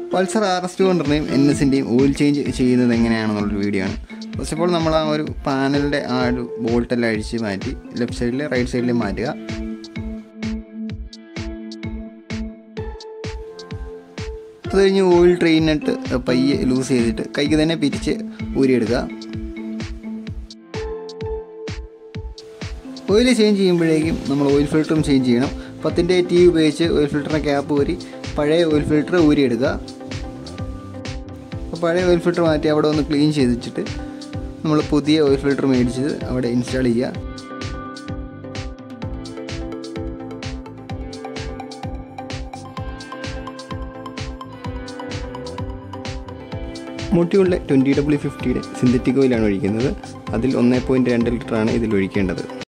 Pulsar R S two ഹൺഡ്രഡിൻ്റെയും N എസിൻ്റെയും oil change ചെയ്യുന്നത് എങ്ങനെയാണെന്നുള്ളൊരു വീഡിയോ ആണ് ഫസ്റ്റ് ഓഫ് ഓൾ നമ്മൾ ആ ഒരു പാനലിൻ്റെ ആ ഒരു ബോൾട്ടെല്ലാം അഴിച്ച് മാറ്റി ലെഫ്റ്റ് സൈഡിൽ റൈറ്റ് സൈഡിൽ മാറ്റുക അത് കഴിഞ്ഞ് ഓയിൽ ട്രെയിനിട്ട് പയ്യെ ലൂസ് ചെയ്തിട്ട് കൈക്ക് തന്നെ പിരിച്ച് ഊരിയെടുക്കുക ഓയിൽ ചേഞ്ച് ചെയ്യുമ്പോഴേക്കും നമ്മൾ ഓയിൽ ഫിൽറ്ററും ചേഞ്ച് ചെയ്യണം പത്തിൻ്റെ ടി ഉപയോഗിച്ച് ഓയിൽ ഫിൽറ്ററിൻ്റെ ക്യാപ്പ് ഊരി പഴയ ഓയിൽ ഫിൽറ്റർ ഊരിയെടുക്കുക അപ്പോൾ പഴയ ഓയിൽ ഫിൽറ്റർ മാറ്റി അവിടെ ഒന്ന് ക്ലീൻ ചെയ്തിട്ട് നമ്മൾ പുതിയ ഓയിൽ ഫിൽറ്റർ മേടിച്ചത് അവിടെ ഇൻസ്റ്റാൾ ചെയ്യുക മോട്ടിയുടെ ട്വൻറ്റി ഡബ്ല്യു ഫിഫ്റ്റിയുടെ സിന്തറ്റിക് ഓയിലാണ് ഒഴിക്കുന്നത് അതിൽ ഒന്നേ പോയിൻറ്റ് രണ്ട് ലിറ്ററാണ് ഇതിൽ ഒഴിക്കേണ്ടത്